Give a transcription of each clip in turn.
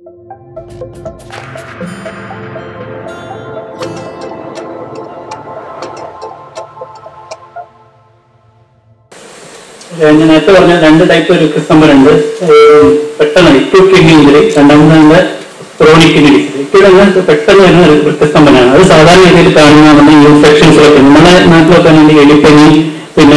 ഞാൻ നേരത്തെ പറഞ്ഞ രണ്ട് ടൈപ്പ് രക്തസ്തംഭനുണ്ട് ഏഹ് പെട്ടെന്ന് acute kidney injury രണ്ടാമത് ക്രോണിക് കിഡ്നി ഡിസീസ് ഇവിടെ പെട്ടെന്ന് വരുന്ന ഒരു രക്തസ്തംഭനാണ് അത് സാധാരണ രീതിയിൽ കാണുന്ന നമ്മുടെ ഇൻഫെക്ഷൻസിലൊക്കെ നമ്മുടെ നാട്ടിലൊക്കെ ആണെങ്കിൽ എലിപ്പനി പിന്നെ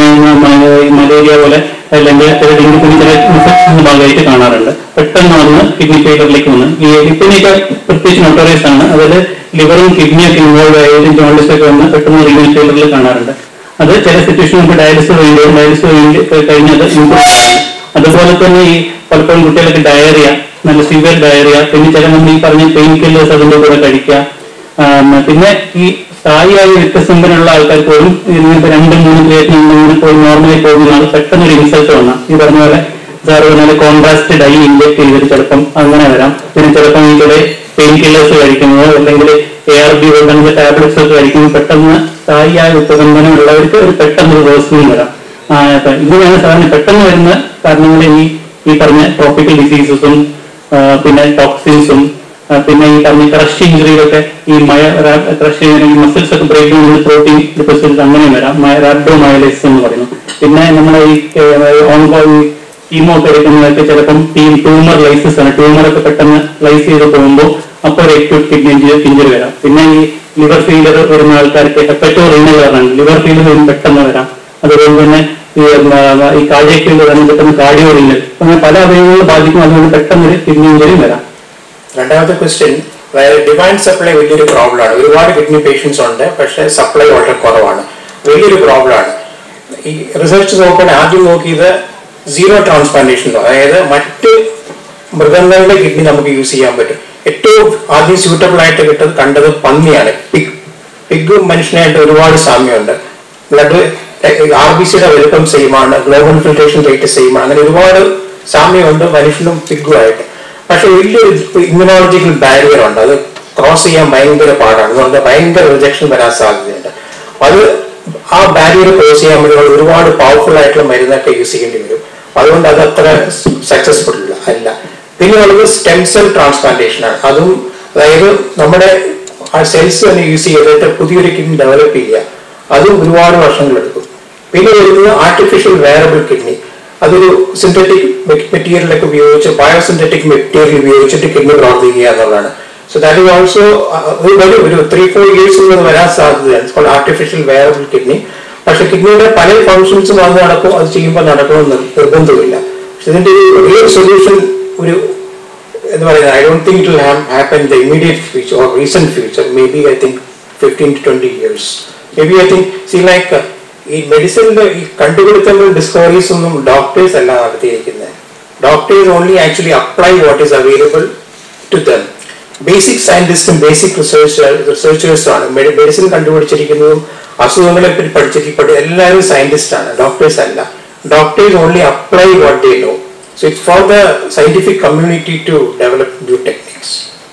മലേറിയ പോലെ അല്ലെങ്കിൽ ചില ഡെങ്കിപ്പനി ചില ഇൻഫെക്ഷൻസ് ഭാഗമായിട്ട് കാണാറുണ്ട് പെട്ടെന്ന് വന്ന് കിഡ്നി ഫെയിലറിലേക്ക് വന്ന് ഈ എലിപ്പനിയൊക്കെ പ്രത്യേകിച്ച് നോട്ടോറിയസ് ആണ് അതിൽ ലിവറും കിഡ്നിയൊക്കെ ഇൻവോൾവ് ആയതും ജോണ്ടിസ് ഒക്കെ വന്ന് പെട്ടെന്ന് കിഡ്നി ഫെയിലറിൽ കാണാറുണ്ട് അത് ചില സിറ്റുവേഷൻ നമുക്ക് ഡയാലിസിസ് വേണ്ടി ഡയാലിസിസ് വേണ്ടി കഴിഞ്ഞത് improve ചെയ്യും. അതുപോലെ തന്നെ ഈ പലപ്പോഴും കുട്ടികൾക്ക് ഡയറിയ നല്ല സിവിയർ ഡയറിയ പിന്നെ ചില നമ്മൾ ഈ പറഞ്ഞ പെയിൻ കില്ലേഴ്സ് അതിന്റെ കൂടെ കഴിക്കുക ആം, പിന്നെ ഈ സ്ഥായിയായ രക്തസമ്പന്നുള്ള ആൾക്കാർ പോലും ഇങ്ങനത്തെ രണ്ട് മൂന്ന് ക്രിയേറ്റിന് പോയി നോർമലി പോകുന്ന ആൾ പെട്ടെന്ന് ഒരു ഇൻസൾട്ട് വന്നാൽ ഈ പറഞ്ഞ പോലെ സാറ് പറഞ്ഞാൽ കോൺട്രാസ്റ്റ് ഡൈ ഇൻജെക്ട് ചെയ്തിട്ട് ചിലപ്പം അങ്ങനെ വരാം പിന്നെ ചിലപ്പം ഈ ചില പെയിൻ കില്ലേഴ്സ് കഴിക്കുന്നത് അല്ലെങ്കിൽ എ ആർ ബി പോലുള്ള ടാബ്ലറ്റ്സ് ഒക്കെ കഴിക്കുമ്പോൾ പെട്ടെന്ന് സ്ഥായിയായ രക്തസമ്പന്നം ഉള്ളവർക്ക് ഒരു പെട്ടെന്ന് ഒരു വേഴ്സിനും വരാം ആ, അപ്പൊ ഇങ്ങനെയാണ് സാധാരണ പെട്ടെന്ന് വരുന്ന കാരണങ്ങൾ ഈ ഈ പറഞ്ഞ ട്രോപ്പിക്കൽ ഡിസീസസും പിന്നെ ടോക്സിൻസും പിന്നെ ഈ പറഞ്ഞ ക്രഷ് ഇഞ്ചുറികളൊക്കെ ഈ മയ ക്രഷ് ഈ മസിൽസ് ഒക്കെ ബ്രേക്ക് ചെയ്യുന്ന പ്രോട്ടീൻ ഡിപ്പോസിറ്റ് അങ്ങനെ വരാം റാബ്ഡോമയലൈസിസ് എന്ന് പറയുന്നു പിന്നെ നമ്മളെ ഈ ഓൺഗോയിങ് കീമോ ഒക്കെ എടുക്കുന്നതൊക്കെ ചിലപ്പം ഈ ട്യൂമർ ലൈസിസ് ആണ് ട്യൂമർ ഒക്കെ പെട്ടെന്ന് ലൈസ് ചെയ്ത് പോകുമ്പോൾ അപ്പോൾ ഒരു acute കിഡ്നി ഇഞ്ചുറി വരാം പിന്നെ ഈ ലിവർ ഫെയിലർ വരുന്ന ആൾക്കാർക്ക് ഹെപ്പറ്റോ റീനൽ കാരണം ലിവർ ഫെയിലർ പെട്ടെന്ന് വരാം അതുപോലെ തന്നെ ഈ എന്താ, ഈ കാഴ്ചയ്ക്കുള്ള തന്നെ പെട്ടെന്ന് കാർഡിയോ റീനൽ അങ്ങനെ പല അവയവങ്ങളും ബാധിക്കും അതുകൊണ്ട് പെട്ടെന്ന് ഒരു കിഡ്നി ഇഞ്ചുറിയും വരാം രണ്ടാമത്തെ ക്വസ്റ്റ്യൻ ഡിമാൻഡ് സപ്ലൈ വലിയൊരു പ്രോബ്ലമാണ് ഒരുപാട് കിഡ്നി പേഷ്യൻസ് ഉണ്ട് പക്ഷേ സപ്ലൈ വളരെ കുറവാണ് വലിയൊരു പ്രോബ്ലമാണ് ഈ റിസർച്ച് നോക്കാൻ ആദ്യം നോക്കിയത് സീറോ ട്രാൻസ്പ്ലാന്റേഷൻ അതായത് മറ്റ് മൃഗങ്ങളുടെ കിഡ്നി നമുക്ക് യൂസ് ചെയ്യാൻ പറ്റും ഏറ്റവും ആദ്യം സ്യൂട്ടബിൾ ആയിട്ട് കിട്ടത് കണ്ടത് പന്നിയാണ് പിഗ് പിഗും മനുഷ്യനായിട്ട് ഒരുപാട് സാമ്യമുണ്ട് ബ്ലഡ് ആർ ബി സിയുടെ വലുപ്പം സെയിം ആണ് ഗ്ലോബൽ ഫിൽട്രേഷൻ റേറ്റ് സെയിം ആണ് അങ്ങനെ ഒരുപാട് സാമ്യമുണ്ട് മനുഷ്യനും പിഗുമായിട്ട് പക്ഷെ വലിയൊരു ഇമ്മ്യൂണോളജിക്കൽ ബാരിയർ ഉണ്ട് അത് ക്രോസ് ചെയ്യാൻ ഭയങ്കര പാടാണ് അതുകൊണ്ട് ഭയങ്കര റിജക്ഷൻ വരാൻ സാധ്യതയുണ്ട് അത് ആ ബാരിയർ ക്രോസ് ചെയ്യാൻ വേണ്ടി നമ്മൾ ഒരുപാട് പവർഫുൾ ആയിട്ടുള്ള മരുന്നൊക്കെ യൂസ് ചെയ്യേണ്ടി വരും അതുകൊണ്ട് അത് അത്ര സക്സസ്ഫുൾ അല്ല പിന്നെ ഉള്ളത് സ്റ്റെം സെൽ ട്രാൻസ്പ്ലാന്റേഷൻ ആണ് അതും അതായത് നമ്മുടെ ആ സെൽസ് തന്നെ യൂസ് ചെയ്തിട്ട് പുതിയൊരു കിഡ്നി ഡെവലപ്പ് ചെയ്യുക അതും ഒരുപാട് വർഷങ്ങളെടുക്കും പിന്നെ വരുന്നത് ആർട്ടിഫിഷ്യൽ വേറബിൾ കിഡ്നി അതൊരു സിന്തറ്റിക് മെറ്റീരിയലൊക്കെ ഉപയോഗിച്ച് ബയോ സിന്തറ്റിക് മെറ്റീരിയൽ ഉപയോഗിച്ചിട്ട് കിഡ്നി പ്രവർത്തിക്കുക എന്നുള്ളതാണ് സോ ദാറ്റ് ഇസ് ഓൾസോ ഒരു വരും ഒരു ത്രീ ഫോർ ഇയേഴ്സിൽ നിന്ന് വരാൻ സാധ്യതയാണ് ആർട്ടിഫിഷ്യൽ വേറബിൾ കിഡ്നി പക്ഷെ കിഡ്നിയുടെ പല ഫങ്ഷൻസും വന്ന് നടക്കും അത് ചെയ്യുമ്പോൾ നടക്കണമെന്ന് നിർബന്ധമില്ല പക്ഷെ ഇതിന്റെ ഒരു റിയൽ സൊല്യൂഷൻ ഒരു എന്താ പറയുക I don't think it will happen the immediate future or recent future maybe I think fifteen to twenty years maybe I think see like ഈ മെഡിസിനിലെ ഈ കണ്ടുപിടുത്തങ്ങളും ഡിസ്കവറീസ് ഒന്നും ഡോക്ടേഴ്സ് അല്ല നടത്തിയിരിക്കുന്നത് doctors only actually apply what is available to them basic സയന്റിസ്റ്റും basic research റിസർച്ചേഴ്സും ആണ് മെഡിസിൻ കണ്ടുപിടിച്ചിരിക്കുന്നതും അസുഖങ്ങളെ പറ്റി പഠിച്ചിരിക്കും എല്ലാവരും സയന്റിസ്റ്റ് ആണ് ഡോക്ടേഴ്സ് അല്ല doctors only apply what they know so it's for the scientific community to develop new techniques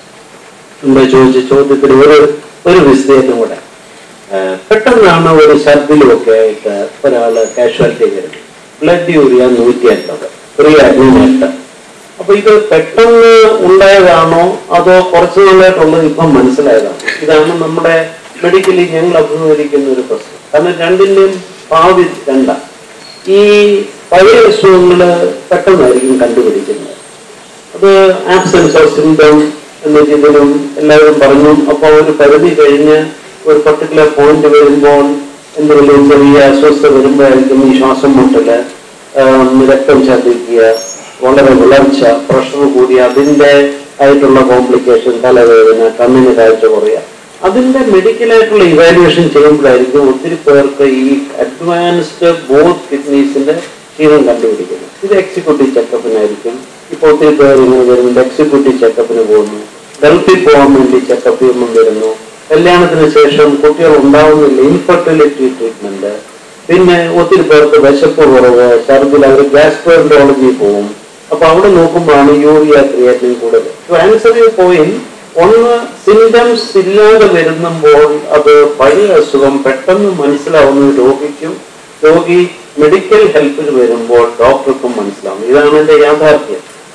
മുമ്പ് ചോദിച്ച ചോദ്യത്തിൽ ഒരു ഒരു വിശദീകരണം കൂടെ ആ, പെട്ടെന്നാണ് ഒരു ഛർദിലുമൊക്കെ ആയിട്ട് ഒരാള് കാഷ്വാലിറ്റി വരുന്നത് ബ്ലഡ് യൂറിയ നൂറ്റി അൻപത് ക്രിയാറ്റിൻ എട്ട് അപ്പൊ ഇത് പെട്ടെന്ന് ഉണ്ടായതാണോ അതോ കുറച്ചു നാളായിട്ടുള്ളത് ഇപ്പം മനസ്സിലായതാണോ ഇതാണ് നമ്മുടെ മെഡിക്കലി ഞങ്ങൾ അഭിമുഖീകരിക്കുന്ന ഒരു പ്രശ്നം കാരണം രണ്ടിന്റെയും ഭാവി രണ്ടാണ് ഈ പഴയ അസുഖങ്ങള് പെട്ടെന്നായിരിക്കും കണ്ടുപിടിക്കുന്നത് അത് ആബ്സെൻസ് ഓഫ് സിംറ്റം എന്ന ഇതിലും എല്ലാവരും പറഞ്ഞു അപ്പോൾ ഒരു പരിധി കഴിഞ്ഞ് ഒരു പർട്ടിക്കുലർ പോയിന്റ് വരുമ്പോൾ എന്തെങ്കിലും ചെറിയ അസ്വസ്ഥത വരുമ്പോഴായിരിക്കും ഈ ശ്വാസം മുട്ടല് ആം, രക്തം ഛർദ്ദിക്കുക വളരെ വിളർച്ച പ്രഷർ കൂടി അതിൻ്റെ ആയിട്ടുള്ള കോംപ്ലിക്കേഷൻ തലവേദന കണ്ണിന് കാഴ്ച കുറയുക അതിന്റെ മെഡിക്കലായിട്ടുള്ള ഇവാലുവേഷൻ ചെയ്യുമ്പോഴായിരിക്കും ഒത്തിരി പേർക്ക് ഈ അഡ്വാൻസ്ഡ് ബോത്ത് കിഡ്നീസിന്റെ ക്ഷീണം കണ്ടുപിടിക്കുന്നത് ഇത് എക്സിക്യൂട്ടീവ് ചെക്കപ്പിനായിരിക്കും ഇപ്പോൾ ഒത്തിരി പേർ ഇങ്ങനെ വരുന്നുണ്ട് എക്സിക്യൂട്ടീവ് ചെക്കപ്പിന് പോകുന്നു ഗൾഫിൽ പോകാൻ വേണ്ടി ചെക്കപ്പ് ചെയ്യുമ്പോൾ വരുന്നു കല്യാണത്തിന് ശേഷം കുട്ടികൾ ഉണ്ടാവുന്നില്ല ഇൻഫെർട്ടിലിറ്റി ട്രീറ്റ്മെന്റ് പിന്നെ ഒത്തിരി പേർക്ക് വിശപ്പ് കുറവ് ഛർദിൽ അവർ ഗ്യാസ്ട്രോൻട്രോളജി പോകും അപ്പൊ അവിടെ നോക്കുമ്പോഴാണ് യൂറിയ ക്രിയാറ്റിൻ കൂടുതൽ ടു ആൻസർ യു പോയിന്റ് ഒന്ന് സിംറ്റംസ് ഇല്ലാതെ വരുമ്പോൾ അത് പഴയ അസുഖം പെട്ടെന്ന് മനസ്സിലാവുന്ന രോഗിക്കും രോഗി മെഡിക്കൽ ഹെൽപ്പിൽ വരുമ്പോൾ ഡോക്ടർക്കും മനസ്സിലാവും ഇതാണ് എന്റെ യാഥാർത്ഥ്യം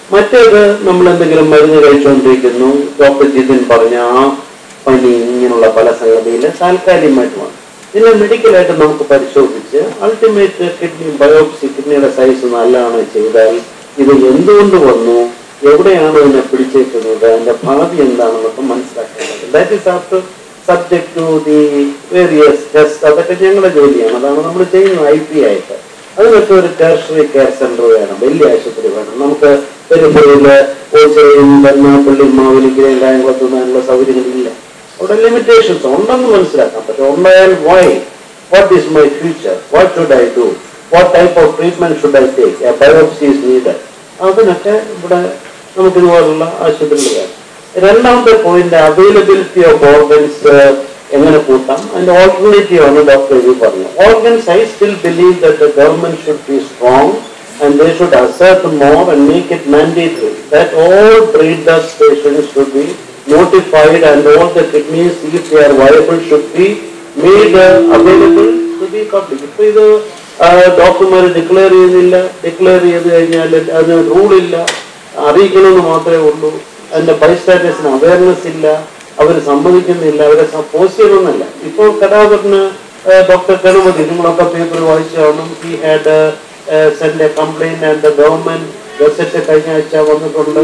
മറ്റേത് നമ്മൾ എന്തെങ്കിലും മരുന്ന് കഴിച്ചുകൊണ്ടിരിക്കുന്നു ഡോക്ടർ ജിതിൻ പറഞ്ഞ ആ പനി ഇങ്ങനെയുള്ള പല സംഗതിയിൽ താൽക്കാലികമായിട്ടുമാണ് പിന്നെ മെഡിക്കലായിട്ട് നമുക്ക് പരിശോധിച്ച് അൾട്ടിമേറ്റ് കിഡ്നി ബയോപ്സി കിഡ്നിയുടെ സൈസ് നല്ലതാണ് ചെയ്താൽ ഇത് എന്തുകൊണ്ട് വന്നു എവിടെയാണ് ഇതിനെ പിടിച്ചേക്കുന്നത് അതിന്റെ ഭാവി എന്താണെന്നൊക്കെ മനസ്സിലാക്കേണ്ടത് that is after subject to the various test അതൊക്കെ ഞങ്ങളുടെ ജോലിയാണ് അതാണ് നമ്മൾ ചെയ്യുന്നത് ഐ പി ആയിട്ട് അതിനൊക്കെ ഒരു ടെർഷറി കെയർ സെന്റർ വേണം വലിയ ആശുപത്രി വേണം നമുക്ക് പെരുമ്പുറയില് ഓച്ചിറയും കരുനാപ്പള്ളി മാവേലിക്കരയും കായംകുളത്തുനിന്നുള്ള സൗകര്യങ്ങളില്ല അവിടെ ലിമിറ്റേഷൻസ് ഉണ്ടെന്ന് മനസ്സിലാക്കാം പക്ഷെ ഉണ്ടായാൽ why what is my future what should I do what type of treatment should I take biopsy is need അതിനൊക്കെ ഇവിടെ നമുക്ക് ഇതുപോലുള്ള ആശുപത്രികൾ വേണം രണ്ടാമത്തെ പോയിന്റ് അവൈലബിലിറ്റി ഓഫ് ഓർഗൻസ് എങ്ങനെ കൂട്ടാം അതിന്റെ ഓൾട്ടർനേറ്റീവ് ആണ് ഡോക്ടർ രവി പറഞ്ഞത് organs I still believe that the government should be strong and they should assert more and make it mandatory that all breeders patients should be notified and all the kidneys if they are viable should be made uh, available to the public. ഇപ്പൊ ഇത് ഡോക്ടർമാർ declare ചെയ്യുന്നില്ല declare ചെയ്ത് കഴിഞ്ഞാൽ അതിന് റൂളില്ല അറിയിക്കണമെന്ന് മാത്രമേ ഉള്ളൂ അതിന്റെ ബൈസ്റ്റാൻഡേഴ്സിന് അവയർനെസ് ഇല്ല അവർ സമ്മതിക്കുന്നില്ല അവരെ പോസ്റ്റ് ചെയ്യണമെന്നല്ല ഇപ്പോൾ കടാവറിന് ഡോക്ടർ ഗണപതി നിങ്ങളൊക്കെ പേപ്പർ വായിച്ചു കാണും he had send a complaint and the government gazette കഴിഞ്ഞ ആഴ്ച വന്നിട്ടുണ്ട്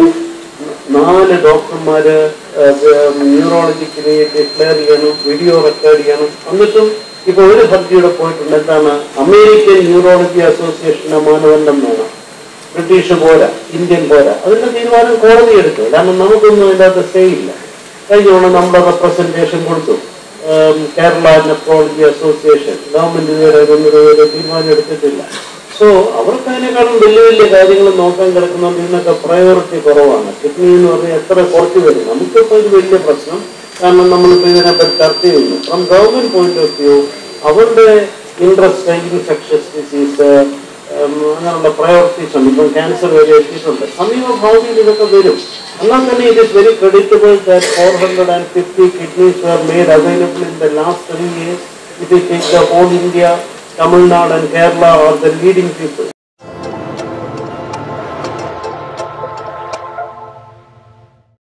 നാല് ഡോക്ടർമാര് ന്യൂറോളജിക്കലി ഡിക്ലെയർ ചെയ്യണം വീഡിയോ റെക്കോർഡ് ചെയ്യണം എന്നിട്ടും ഇപ്പൊ ഒരു ഹർജിയുടെ പോയിട്ടുണ്ട് എന്താണ് അമേരിക്കൻ ന്യൂറോളജി അസോസിയേഷന്റെ മാനദണ്ഡം വേണം ബ്രിട്ടീഷ് പോരാ ഇന്ത്യൻ പോരാ അതിന്റെ തീരുമാനം കോടതി എടുത്തു കാരണം നമുക്കൊന്നും അതിനകത്ത് സേ ഇല്ല കഴിഞ്ഞ തവണ നമ്മുടെ റെപ്രസെന്റേഷൻ കൊടുത്തു ഉം, കേരള നെഫ്രോളജി അസോസിയേഷൻ ഗവൺമെന്റ് ഇതുവരെ അതൊന്നും ഒരു തീരുമാനം എടുത്തിട്ടില്ല സോ അവർക്ക് അതിനേക്കാളും വലിയ വലിയ കാര്യങ്ങൾ നോക്കാൻ കിടക്കുന്നുണ്ട് ഇതിനൊക്കെ പ്രയോറിറ്റി കുറവാണ് കിഡ്നി എന്ന് പറഞ്ഞാൽ എത്ര കുറച്ച് വരും നമുക്കിപ്പോൾ ഇത് വലിയ പ്രശ്നം കാരണം നമ്മളിപ്പോൾ ഇതിനെപ്പറ്റി ചർച്ച ചെയ്യുന്നു from government point of view അവരുടെ ഇൻട്രസ്റ്റ് ഇൻഫെക്ഷസ് ഡിസീസ് അങ്ങനെയുള്ള പ്രയോറിറ്റീസ് ഉണ്ട് ഇപ്പം ക്യാൻസർ വരെ എത്തിയിട്ടുണ്ട് സമീപ ഭാവിയിൽ ഇതൊക്കെ വരും എന്നാൽ തന്നെ it is very creditable that four hundred and fifty kidneys were made available in the last three years. If you take the whole India, Tamil Nadu and Kerala are the leading people.